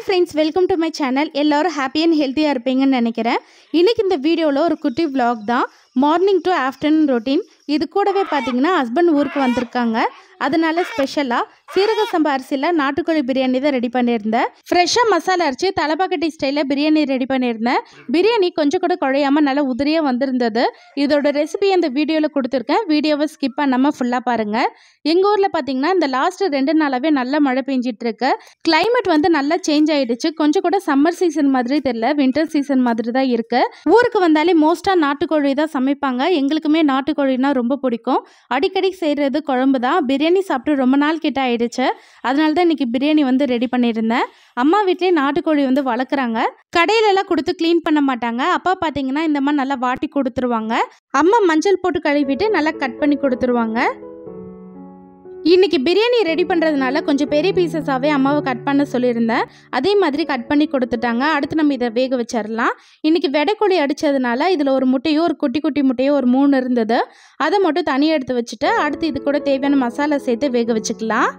friends welcome to my channel எல்லாரும் happy and ஹெல்த்தியாக இருப்பீங்கன்னு நினைக்கிறேன் இன்றைக்கி இந்த வீடியோவில் ஒரு குட்டி vlog தான் மார்னிங் டு ஆஃப்டர்நூன் ரொட்டீன் இது கூடவே பார்த்தீங்கன்னா ஹஸ்பண்ட் ஊருக்கு வந்திருக்காங்க அதனால ஸ்பெஷலாக சீரக சம்பா அரிசியில் நாட்டுக்கோழி பிரியாணி தான் ரெடி பண்ணியிருந்தேன் ஃப்ரெஷ்ஷாக மசாலா அரைச்சி தலப்பாக்கட்டி ஸ்டைலில் பிரியாணி ரெடி பண்ணியிருந்தேன் பிரியாணி கொஞ்சம் கூட குழையாமல் நல்லா உதிரியாக வந்திருந்தது இதோட ரெசிபி அந்த வீடியோவில் கொடுத்துருக்கேன் வீடியோவை ஸ்கிப் பண்ணாமல் ஃபுல்லாக பாருங்கள் எங்கள் ஊரில் பார்த்தீங்கன்னா இந்த லாஸ்ட் ரெண்டு நாளாகவே நல்ல மழை பெஞ்சிட்டு இருக்கு கிளைமேட் வந்து நல்லா சேஞ்ச் ஆயிடுச்சு கொஞ்சம் கூட சம்மர் சீசன் மாதிரி தெரியல வின்டர் சீசன் மாதிரி தான் இருக்கு ஊருக்கு வந்தாலே மோஸ்ட்டாக நாட்டுக்கோழி தான் சமைப்பாங்க எங்களுக்குமே நாட்டுக்கோழினா ரொம்ப பிடிக்கும் அடிக்கடி செய்கிறது குழம்பு தான் பிரியாணி சாப்பிட்டு ரொம்ப நாள் கிட்ட ஆயிடுச்சு அதனால தான் இன்னைக்கு பிரியாணி வந்து ரெடி பண்ணியிருந்தேன் அம்மா வீட்லேயே நாட்டுக்கோழி வந்து வளர்க்குறாங்க கடையிலலாம் கொடுத்து க்ளீன் பண்ண மாட்டாங்க அப்பா பார்த்தீங்கன்னா இந்த மாதிரி நல்லா வாட்டி கொடுத்துருவாங்க அம்மா மஞ்சள் போட்டு கழுவிட்டு நல்லா கட் பண்ணி கொடுத்துருவாங்க இன்னைக்கு பிரியாணி ரெடி பண்ணுறதுனால கொஞ்சம் பெரிய பீசஸாகவே அம்மாவை கட் பண்ண சொல்லியிருந்தேன் அதே மாதிரி கட் பண்ணி கொடுத்துட்டாங்க அடுத்து நம்ம இதை வேக வச்சிடலாம் இன்னைக்கு வெடைக்கோழி அடித்ததுனால இதில் ஒரு முட்டையோ ஒரு குட்டி குட்டி முட்டையோ ஒரு மூணு இருந்தது அதை மட்டும் தனியாக எடுத்து வச்சுட்டு அடுத்து இது கூட தேவையான மசாலா சேர்த்து வேக வச்சுக்கலாம்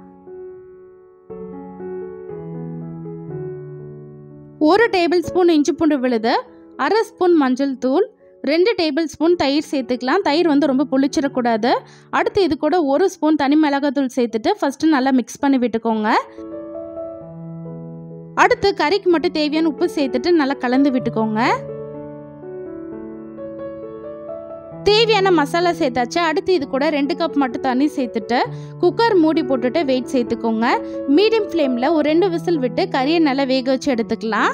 ஒரு டேபிள் ஸ்பூன் இஞ்சி பூண்டு விழுது அரை ஸ்பூன் மஞ்சள் தூள் ரெண்டு டேபிள் ஸ்பூன் தயிர் சேர்த்துக்கலாம் தயிர் வந்து ரொம்ப புளிச்சிடக்கூடாது அடுத்து இது கூட ஒரு ஸ்பூன் தனி மிளகாத்தூள் சேர்த்துட்டு ஃபஸ்ட்டு நல்லா மிக்ஸ் பண்ணி விட்டுக்கோங்க அடுத்து கறிக்கு மட்டும் தேவையான உப்பு சேர்த்துட்டு நல்லா கலந்து விட்டுக்கோங்க தேவையான மசாலா சேர்த்தாச்சு அடுத்து இது கூட ரெண்டு கப் மட்டும் தண்ணி சேர்த்துட்டு குக்கர் மூடி போட்டுட்டு வெயிட் சேர்த்துக்கோங்க மீடியம் ஃப்ளேமில் ஒரு ரெண்டு விசில் விட்டு கறியை நல்லா வேக வச்சு எடுத்துக்கலாம்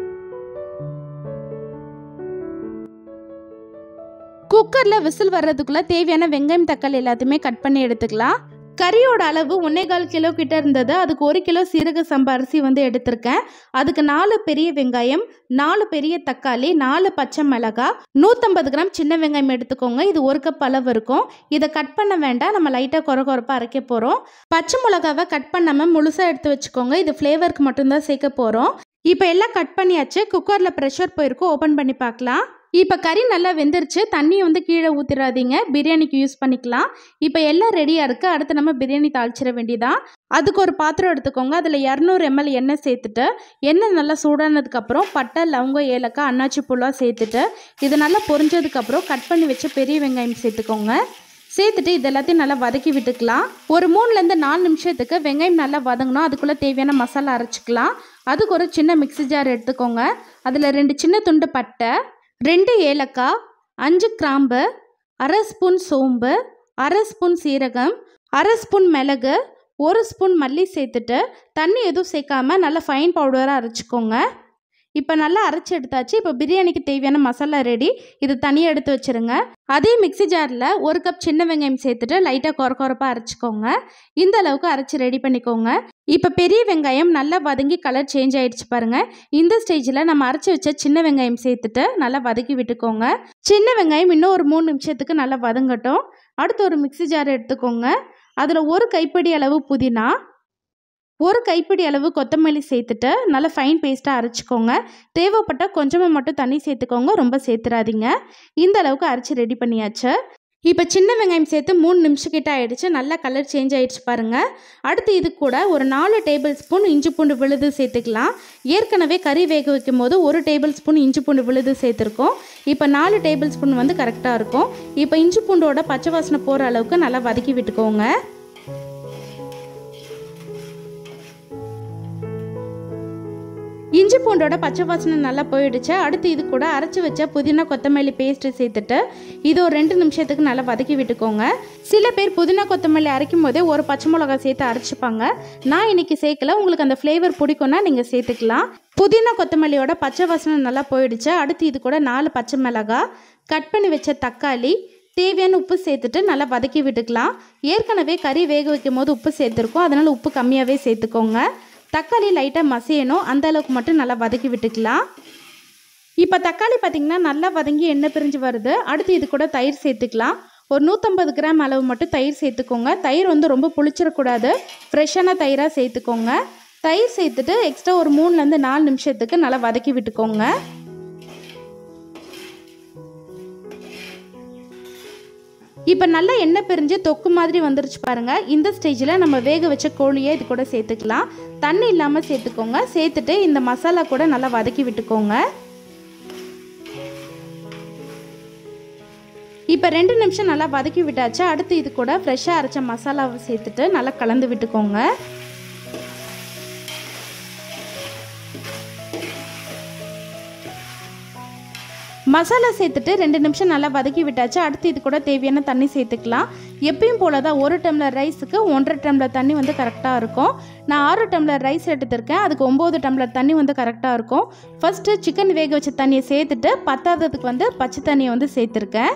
குக்கரில் விசில் வர்றதுக்குள்ளே தேவையான வெங்காயம் தக்காளி எல்லாத்தையுமே கட் பண்ணி எடுத்துக்கலாம் கறியோட அளவு ஒன்றே கால் கிலோ கிட்ட இருந்தது அதுக்கு ஒரு கிலோ சீரக சம்பா அரிசி வந்து எடுத்திருக்கேன் அதுக்கு நாலு பெரிய வெங்காயம் நாலு பெரிய தக்காளி நாலு பச்சை மிளகாய் நூற்றம்பது கிராம் சின்ன வெங்காயம் எடுத்துக்கோங்க இது ஒரு கப் அளவு இருக்கும் இதை கட் பண்ண வேண்டாம் நம்ம லைட்டாக குறை குறைப்பாக அரைக்க போகிறோம் பச்சை மிளகாவை கட் பண்ணாமல் முழுசாக எடுத்து வச்சுக்கோங்க இது ஃப்ளேவருக்கு மட்டும்தான் சேர்க்க போகிறோம் இப்போ எல்லாம் கட் பண்ணியாச்சு குக்கரில் ப்ரெஷர் போயிருக்கும் ஓப்பன் பண்ணி பார்க்கலாம் இப்போ கறி நல்லா வெந்துருச்சு தண்ணியை வந்து கீழே ஊற்றிடாதீங்க பிரியாணிக்கு யூஸ் பண்ணிக்கலாம் இப்போ எல்லாம் ரெடியாக இருக்குது அடுத்து நம்ம பிரியாணி தாளிச்சிட வேண்டியதான் அதுக்கு ஒரு பாத்திரம் எடுத்துக்கோங்க அதில் இரநூறு எம்எல் எண்ணெய் சேர்த்துட்டு எண்ணெய் நல்லா சூடானதுக்கப்புறம் பட்டை லவங்கம் ஏலக்காய் அன்னாச்சி புல்லாக சேர்த்துட்டு இது நல்லா பொரிஞ்சதுக்கப்புறம் கட் பண்ணி வச்ச பெரிய வெங்காயம் சேர்த்துக்கோங்க சேர்த்துட்டு இது எல்லாத்தையும் நல்லா வதக்கி விட்டுக்கலாம் ஒரு மூணுலேருந்து நாலு நிமிஷத்துக்கு வெங்காயம் நல்லா வதங்கணும் அதுக்குள்ளே தேவையான மசாலா அரைச்சிக்கலாம் அதுக்கு ஒரு சின்ன மிக்ஸி ஜார் எடுத்துக்கோங்க அதில் ரெண்டு சின்ன துண்டு பட்டை ரெண்டு ஏலக்காய் அஞ்சு கிராம்பு அரை ஸ்பூன் சோம்பு அரை ஸ்பூன் சீரகம் அரை ஸ்பூன் மிளகு ஒரு ஸ்பூன் மல்லி சேர்த்துட்டு தண்ணி எதுவும் சேர்க்காம நல்லா ஃபைன் பவுடராக அரைச்சிக்கோங்க இப்போ நல்லா அரைச்சி எடுத்தாச்சு இப்போ பிரியாணிக்கு தேவையான மசாலா ரெடி இது தனியாக எடுத்து வச்சுருங்க அதே மிக்ஸி ஜாரில் ஒரு கப் சின்ன வெங்காயம் சேர்த்துட்டு லைட்டாக குறை குறைப்பாக அரைச்சிக்கோங்க இந்த அளவுக்கு அரைச்சி ரெடி பண்ணிக்கோங்க இப்போ பெரிய வெங்காயம் நல்லா வதங்கி கலர் சேஞ்ச் ஆயிடுச்சு பாருங்கள் இந்த ஸ்டேஜில் நம்ம அரைச்சி வச்ச சின்ன வெங்காயம் சேர்த்துட்டு நல்லா வதக்கி விட்டுக்கோங்க சின்ன வெங்காயம் இன்னும் ஒரு மூணு நிமிஷத்துக்கு நல்லா வதங்கட்டும் அடுத்து ஒரு மிக்ஸி ஜார் எடுத்துக்கோங்க அதில் ஒரு கைப்பிடி அளவு புதினா ஒரு கைப்பிடி அளவு கொத்தமல்லி சேர்த்துட்டு நல்லா ஃபைன் பேஸ்ட்டாக அரைச்சிக்கோங்க தேவைப்பட்டால் கொஞ்சமாக மட்டும் தண்ணி சேர்த்துக்கோங்க ரொம்ப சேர்த்துறாதீங்க இந்த அளவுக்கு அரைச்சி ரெடி பண்ணியாச்சு இப்போ சின்ன வெங்காயம் சேர்த்து மூணு நிமிஷம் கிட்ட ஆயிடுச்சு நல்லா கலர் சேஞ்ச் ஆயிடுச்சு பாருங்கள் அடுத்து இது கூட ஒரு நாலு டேபிள் ஸ்பூன் இஞ்சி பூண்டு விழுது சேர்த்துக்கலாம் ஏற்கனவே கறி வேக வைக்கும் போது ஒரு டேபிள் ஸ்பூன் இஞ்சி பூண்டு விழுது சேர்த்துருக்கோம் இப்போ நாலு டேபிள் ஸ்பூன் வந்து கரெக்டாக இருக்கும் இப்போ இஞ்சி பூண்டோட பச்சை வாசனை போகிற அளவுக்கு நல்லா வதக்கி விட்டுக்கோங்க இஞ்சி பூண்டோட பச்சை வாசனை நல்லா போயிடுச்சு அடுத்து இது கூட அரைச்சி வச்ச புதினா கொத்தமல்லி பேஸ்ட்டு சேர்த்துட்டு இது ஒரு ரெண்டு நிமிஷத்துக்கு நல்லா வதக்கி விட்டுக்கோங்க சில பேர் புதினா கொத்தமல்லி அரைக்கும் போதே ஒரு பச்சை மிளகாய் சேர்த்து அரைச்சிப்பாங்க நான் இன்னைக்கு சேர்க்கல உங்களுக்கு அந்த ஃப்ளேவர் பிடிக்கும்னா நீங்கள் சேர்த்துக்கலாம் புதினா கொத்தமல்லியோட பச்சை வாசனை நல்லா போயிடுச்சு அடுத்து இது கூட நாலு பச்சை மிளகாய் கட் பண்ணி வச்ச தக்காளி தேவையான உப்பு சேர்த்துட்டு நல்லா வதக்கி விட்டுக்கலாம் ஏற்கனவே கறி வேக வைக்கும் போது உப்பு சேர்த்துருக்கோம் அதனால் உப்பு கம்மியாகவே சேர்த்துக்கோங்க தக்காளி லைட்டாக மசியணும் அந்த அளவுக்கு மட்டும் நல்லா வதக்கி விட்டுக்கலாம் இப்போ தக்காளி பார்த்திங்கன்னா நல்லா வதங்கி எண்ணெய் பிரிஞ்சு வருது அடுத்து இது கூட தயிர் சேர்த்துக்கலாம் ஒரு நூற்றம்பது கிராம் அளவு மட்டும் தயிர் சேர்த்துக்கோங்க தயிர் வந்து ரொம்ப புளிச்சிடக்கூடாது ஃப்ரெஷ்ஷான தயிராக சேர்த்துக்கோங்க தயிர் சேர்த்துட்டு எக்ஸ்ட்ரா ஒரு மூணுலேருந்து நாலு நிமிஷத்துக்கு நல்லா வதக்கி விட்டுக்கோங்க இப்போ நல்லா எண்ணெய் பிரிஞ்சு தொக்கு மாதிரி வந்துருச்சு பாருங்கள் இந்த ஸ்டேஜில் நம்ம வேக வச்ச கோழியை இது கூட சேர்த்துக்கலாம் தண்ணி இல்லாமல் சேர்த்துக்கோங்க சேர்த்துட்டு இந்த மசாலா கூட நல்லா வதக்கி விட்டுக்கோங்க இப்போ ரெண்டு நிமிஷம் நல்லா வதக்கி விட்டாச்சு அடுத்து இது கூட ஃப்ரெஷ்ஷாக அரைச்ச மசாலாவை சேர்த்துட்டு நல்லா கலந்து விட்டுக்கோங்க மசாலா சேர்த்துட்டு ரெண்டு நிமிஷம் நல்லா வதக்கி விட்டாச்சு அடுத்து இது கூட தேவையான தண்ணி சேர்த்துக்கலாம் எப்பயும் போல தான் ஒரு டம்ளர் ரைஸுக்கு ஒன்றரை டம்ளர் தண்ணி வந்து கரெக்டாக இருக்கும் நான் ஆறு டம்ளர் ரைஸ் எடுத்திருக்கேன் அதுக்கு ஒம்பது டம்ளர் தண்ணி வந்து கரெக்டாக இருக்கும் ஃபஸ்ட்டு சிக்கன் வேக வச்ச தண்ணியை சேர்த்துட்டு பத்தாததுக்கு வந்து பச்சை தண்ணியை வந்து சேர்த்துருக்கேன்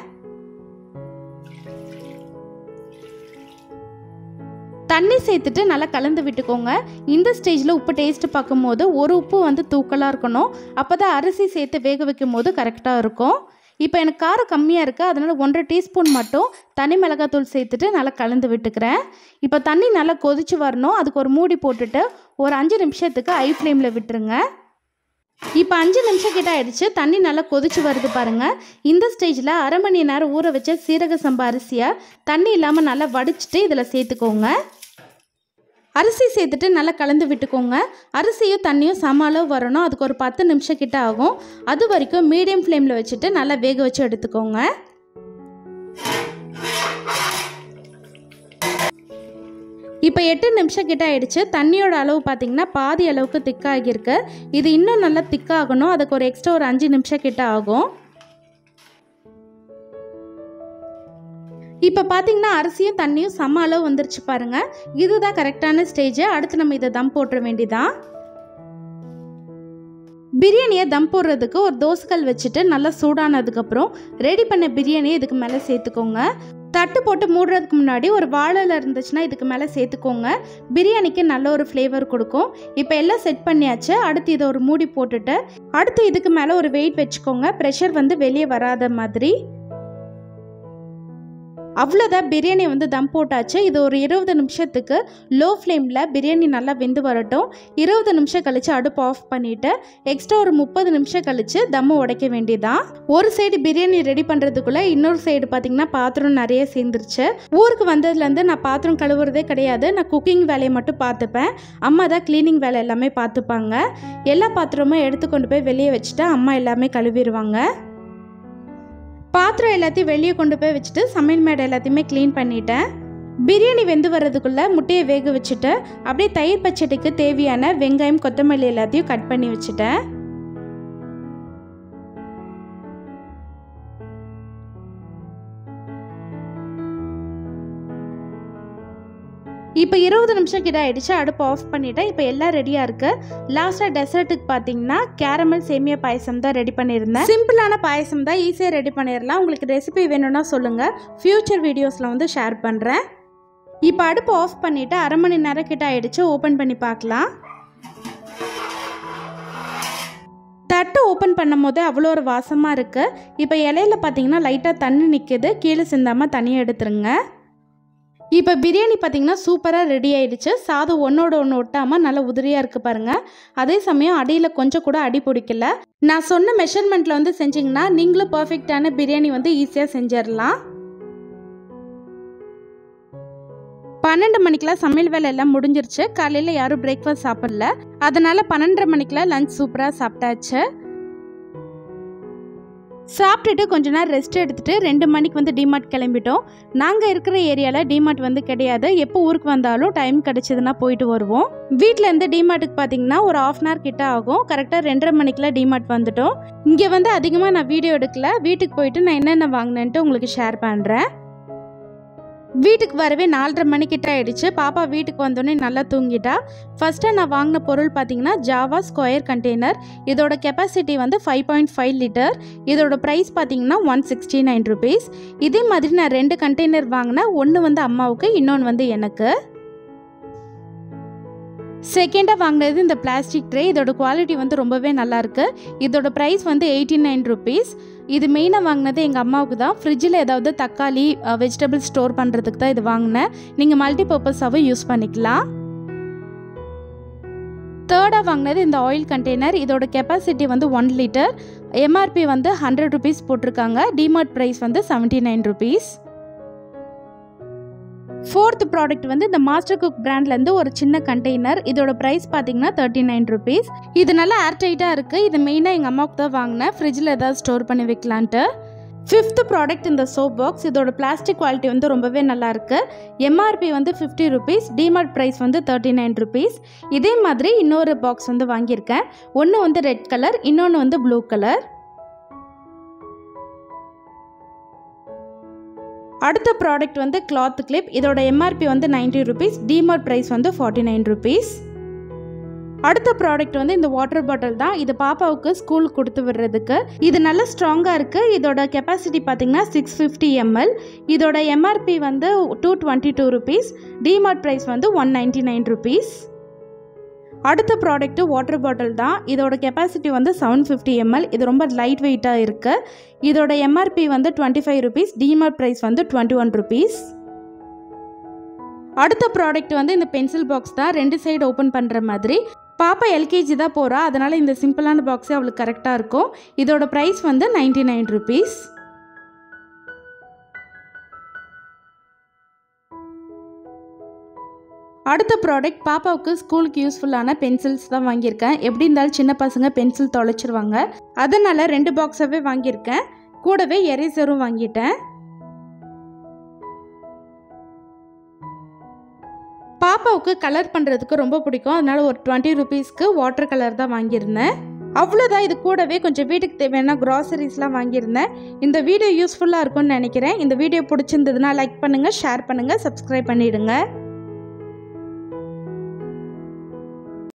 தண்ணி சேர்த்துட்டு நல்லா கலந்து விட்டுக்கோங்க இந்த ஸ்டேஜில் உப்பு டேஸ்ட் பார்க்கும்போது ஒரு உப்பு வந்து தூக்கலாக இருக்கணும் அப்போ தான் அரிசி சேர்த்து வேக வைக்கும் போது கரெக்டாக இருக்கும் இப்போ எனக்கு காரம் கம்மியாக இருக்குது அதனால் ஒன்றரை டீஸ்பூன் மட்டும் தனி மிளகாத்தூள் சேர்த்துட்டு நல்லா கலந்து விட்டுக்கிறேன் இப்போ தண்ணி நல்லா கொதிச்சு வரணும் அதுக்கு ஒரு மூடி போட்டுட்டு ஒரு அஞ்சு நிமிஷத்துக்கு ஐ ஃப்ளேமில் விட்டுருங்க இப்போ அஞ்சு நிமிஷம் கிட்ட ஆயிடுச்சு தண்ணி நல்லா கொதிச்சு வருது பாருங்க இந்த ஸ்டேஜில் அரை மணி நேரம் ஊற வச்ச சீரக சம்பா அரிசியை தண்ணி இல்லாமல் நல்லா வடிச்சிட்டு இதில் சேர்த்துக்கோங்க அரிசி சேர்த்துட்டு நல்லா கலந்து விட்டுக்கோங்க அரிசியும் தண்ணியும் சம அளவு வரணும் அதுக்கு ஒரு பத்து நிமிஷம் கிட்ட ஆகும் அது வரைக்கும் மீடியம் ஃப்ளேமில் வச்சுட்டு நல்லா வேக வச்சு எடுத்துக்கோங்க இப்போ எட்டு நிமிஷம் கிட்ட ஆயிடுச்சு தண்ணியோட அளவு பார்த்தீங்கன்னா பாதி அளவுக்கு திக்காகிருக்கு இது இன்னும் நல்லா திக்காகணும் அதுக்கு ஒரு எக்ஸ்ட்ரா ஒரு அஞ்சு நிமிஷம் கிட்ட ஆகும் இப்போ பார்த்தீங்கன்னா அரிசியும் தண்ணியும் சம அளவு வந்துருச்சு பாருங்க இதுதான் கரெக்டான ஸ்டேஜ் அடுத்து நம்ம இதை தம் போட்டுற வேண்டியதான் பிரியாணியை தம் போடுறதுக்கு ஒரு தோசைக்கல் வச்சுட்டு நல்லா சூடானதுக்கப்புறம் ரெடி பண்ண பிரியாணியை இதுக்கு மேலே சேர்த்துக்கோங்க தட்டு போட்டு மூடுறதுக்கு முன்னாடி ஒரு வாழைல இருந்துச்சுன்னா இதுக்கு மேலே சேர்த்துக்கோங்க பிரியாணிக்கு நல்ல ஒரு ஃப்ளேவர் கொடுக்கும் இப்போ எல்லாம் செட் பண்ணியாச்சு அடுத்து இதை ஒரு மூடி போட்டுட்டு அடுத்து இதுக்கு மேலே ஒரு வெயிட் வச்சுக்கோங்க ப்ரெஷர் வந்து வெளியே வராத மாதிரி அவ்வளோதான் பிரியாணி வந்து தம் போட்டாச்சு இது ஒரு இருபது நிமிஷத்துக்கு லோ ஃப்ளேமில் பிரியாணி நல்லா வெந்து வரட்டும் இருபது நிமிஷம் கழித்து அடுப்பு ஆஃப் பண்ணிவிட்டு எக்ஸ்ட்ரா ஒரு முப்பது நிமிஷம் கழித்து தம்மை உடைக்க வேண்டியதான் ஒரு சைடு பிரியாணி ரெடி பண்ணுறதுக்குள்ளே இன்னொரு சைடு பார்த்திங்கன்னா பாத்திரம் நிறைய சேர்ந்துருச்சு ஊருக்கு வந்ததுலேருந்து நான் பாத்திரம் கழுவுறதே கிடையாது நான் குக்கிங் வேலையை மட்டும் பார்த்துப்பேன் அம்மா தான் க்ளீனிங் வேலை எல்லாமே பார்த்துப்பாங்க எல்லா பாத்திரமும் எடுத்து கொண்டு போய் வெளியே வச்சுட்டு அம்மா எல்லாமே கழுவிடுவாங்க பாத்திரம் எல்லாத்தையும் வெளியே கொண்டு போய் வச்சுட்டு சமையல் மேடை எல்லாத்தையுமே க்ளீன் பண்ணிட்டேன் பிரியாணி வெந்து வர்றதுக்குள்ளே முட்டையை வேக வச்சுட்டு அப்படியே தயிர் பச்சடிக்கு தேவையான வெங்காயம் கொத்தமல்லி எல்லாத்தையும் கட் பண்ணி வச்சுட்டேன் இப்போ இருபது நிமிஷம் கிட்ட ஆயிடுச்சு அடுப்பு ஆஃப் பண்ணிட்டேன் இப்போ எல்லாம் ரெடியாக இருக்கு லாஸ்ட்டாக டெசர்ட்டுக்கு பார்த்தீங்கன்னா கேரமல் சேமியா பாயசம் தான் ரெடி பண்ணியிருந்தேன் சிம்பிளான பாயசம் தான் ஈஸியாக ரெடி பண்ணிடலாம் உங்களுக்கு ரெசிபி வேணும்னா சொல்லுங்கள் ஃப்யூச்சர் வீடியோஸில் வந்து ஷேர் பண்ணுறேன் இப்போ அடுப்பு ஆஃப் பண்ணிவிட்டு அரை மணி நேரம் கிட்ட ஆயிடுச்சு ஓப்பன் பண்ணி பார்க்கலாம் தட்டு ஓப்பன் பண்ணும் போது அவ்வளோ ஒரு வாசமாக இருக்குது இப்போ இலையில பார்த்தீங்கன்னா லைட்டாக தண்ணி நிற்கிது கீழே சிந்தாமல் தனியாக எடுத்துருங்க இப்போ பிரியாணி பார்த்தீங்கன்னா சூப்பராக ரெடி ஆயிடுச்சு சாதம் ஒன்றோட ஒன்று ஒட்டாமல் நல்லா உதிரியாக இருக்குது பாருங்கள் அதே சமயம் அடியில் கொஞ்சம் கூட அடி பிடிக்கல நான் சொன்ன மெஷர்மெண்ட்டில் வந்து செஞ்சிங்கன்னா நீங்களும் பர்ஃபெக்டான பிரியாணி வந்து ஈஸியாக செஞ்சிடலாம் பன்னெண்டு மணிக்கெலாம் சமையல் வேலை எல்லாம் முடிஞ்சிருச்சு காலையில் யாரும் பிரேக்ஃபாஸ்ட் சாப்பிடல அதனால் பன்னெண்டரை மணிக்கெலாம் லஞ்ச் சூப்பராக சாப்பிட்டாச்சு சாப்பிட்டுட்டு கொஞ்ச நேரம் ரெஸ்ட் எடுத்துட்டு ரெண்டு மணிக்கு வந்து டிமார்ட் கிளம்பிட்டோம் நாங்கள் இருக்கிற ஏரியாவில் டிமார்ட் வந்து கிடையாது எப்போ ஊருக்கு வந்தாலும் டைம் கிடைச்சதுன்னா போயிட்டு வருவோம் வீட்டிலேருந்து டிமார்ட்டுக்கு பார்த்தீங்கன்னா ஒரு ஆஃப் அன் ஹவர் கிட்ட ஆகும் கரெக்டாக ரெண்டரை மணிக்கெலாம் டிமார்ட் வந்துட்டோம் இங்கே வந்து அதிகமாக நான் வீடியோ எடுக்கல வீட்டுக்கு போயிட்டு நான் என்னென்ன வாங்கினேன்ட்டு உங்களுக்கு ஷேர் பண்ணுறேன் வீட்டுக்கு வரவே நாலரை மணிக்கிட்ட ஆயிடுச்சு பாப்பா வீட்டுக்கு வந்தோடனே நல்லா தூங்கிட்டா ஃபஸ்ட்டு நான் வாங்கின பொருள் பார்த்தீங்கன்னா ஜாவா ஸ்கொயர் கண்டெய்னர் இதோட கெப்பாசிட்டி வந்து ஃபைவ் பாயிண்ட் ஃபைவ் லிட்டர் இதோட ப்ரைஸ் பார்த்தீங்கன்னா ஒன் சிக்ஸ்டி நைன் ருபீஸ் இதே மாதிரி நான் ரெண்டு கண்டெய்னர் வாங்கினேன் ஒன்று வந்து அம்மாவுக்கு இன்னொன்று வந்து எனக்கு செகண்டாக வாங்கினது இந்த பிளாஸ்டிக் ட்ரே இதோட குவாலிட்டி வந்து ரொம்பவே நல்லாயிருக்கு இதோட ப்ரைஸ் வந்து எயிட்டி நைன் ருபீஸ் இது மெயினாக வாங்கினது எங்கள் அம்மாவுக்கு தான் ஃப்ரிட்ஜில் ஏதாவது தக்காளி வெஜிடபிள் ஸ்டோர் பண்ணுறதுக்கு தான் இது வாங்கினேன் நீங்கள் மல்டி பர்பஸாகவும் யூஸ் பண்ணிக்கலாம் தேர்டாக வாங்கினது இந்த ஆயில் கண்டெய்னர் இதோட கெப்பாசிட்டி வந்து ஒன் லிட்டர் எம்ஆர்பி வந்து ஹண்ட்ரட் ருபீஸ் போட்டிருக்காங்க டிமார்ட் ப்ரைஸ் வந்து seventy nine rupees fourth product வந்து இந்த மாஸ்டர் குக் பிராண்ட்லேருந்து ஒரு சின்ன கண்டெய்னர் இதோட ப்ரைஸ் பார்த்தீங்கன்னா தேர்ட்டி நைன் ருபீஸ் இது நல்லா ஏர்டைட்டாக இருக்குது இது மெயினாக எங்கள் அம்மாவுக்கு தான் வாங்கினேன் ஃப்ரிட்ஜில் ஏதாவது ஸ்டோர் பண்ணி வைக்கலான்ட்டு ஃபிஃப்த் ப்ராடக்ட் இந்த சோப் பாக்ஸ் இதோட பிளாஸ்டிக் குவாலிட்டி வந்து ரொம்பவே நல்லா இருக்கு எம்ஆர்பி வந்து ஃபிஃப்டி ருபீஸ் டிமார்ட் ப்ரைஸ் வந்து தேர்ட்டி நைன் ருபீஸ் இதே மாதிரி இன்னொரு பாக்ஸ் வந்து வாங்கியிருக்கேன் ஒன்று வந்து ரெட் கலர் இன்னொன்று வந்து ப்ளூ கலர் அடுத்த ப்ராடக்ட் வந்து கிளாத் கிளிப் இதோட எம்ஆர்பி வந்து நைன்ட்டி ருபீஸ் டிமார்ட் ப்ரைஸ் வந்து ஃபார்ட்டி நைன் ருபீஸ் அடுத்த ப்ராடக்ட் வந்து இந்த வாட்டர் பாட்டில் தான் இது பாப்பாவுக்கு ஸ்கூல் கொடுத்து விடுறதுக்கு இது நல்ல ஸ்ட்ராங்காக இருக்குது இதோட கெப்பாசிட்டி பார்த்தீங்கன்னா சிக்ஸ் ஃபிஃப்டி எம்எல் இதோட எம்ஆர்பி வந்து two twenty two rupees DMart price வந்து ஒன் நைன்ட்டி நைன் ருபீஸ் அடுத்த ப்ராடக்ட்டு வாட்டர் பாட்டில் தான் இதோட கெப்பாசிட்டி வந்து செவன் ஃபிஃப்டி எம்எல் இது ரொம்ப லைட் வெயிட்டாக இருக்குது இதோட எம்ஆர்பி வந்து twenty five rupees DMart price வந்து டுவெண்ட்டி ஒன் ருபீஸ் அடுத்த ப்ராடக்ட் வந்து இந்த பென்சில் பாக்ஸ் தான் ரெண்டு சைடு ஓப்பன் பண்ணுற மாதிரி பாப்பா எல்கேஜி தான் போகிறா அதனால் இந்த சிம்பிளான பாக்ஸே அவளுக்கு கரெக்டாக இருக்கும் இதோட ப்ரைஸ் வந்து நைன்டி நைன் ருபீஸ் அடுத்த ப்ராடக்ட் பாப்பாவுக்கு ஸ்கூலுக்கு யூஸ்ஃபுல்லான பென்சில்ஸ் தான் வாங்கியிருக்கேன் எப்படி இருந்தாலும் சின்ன பசங்க பென்சில் தொலைச்சிருவாங்க அதனால் ரெண்டு பாக்ஸாகவே வாங்கியிருக்கேன் கூடவே எரேசரும் வாங்கிட்டேன் பாப்பாவுக்கு கலர் பண்ணுறதுக்கு ரொம்ப பிடிக்கும் அதனால ஒரு டுவெண்ட்டி ருபீஸ்க்கு வாட்டர் கலர் தான் வாங்கியிருந்தேன் அவ்வளோதான் இது கூடவே கொஞ்சம் வீட்டுக்கு தேவையான க்ராசரிஸ்லாம் வாங்கியிருந்தேன் இந்த வீடியோ யூஸ்ஃபுல்லாக இருக்கும்னு நினைக்கிறேன் இந்த வீடியோ பிடிச்சிருந்ததுன்னா லைக் பண்ணுங்கள் ஷேர் பண்ணுங்கள் சப்ஸ்கிரைப் பண்ணிவிடுங்க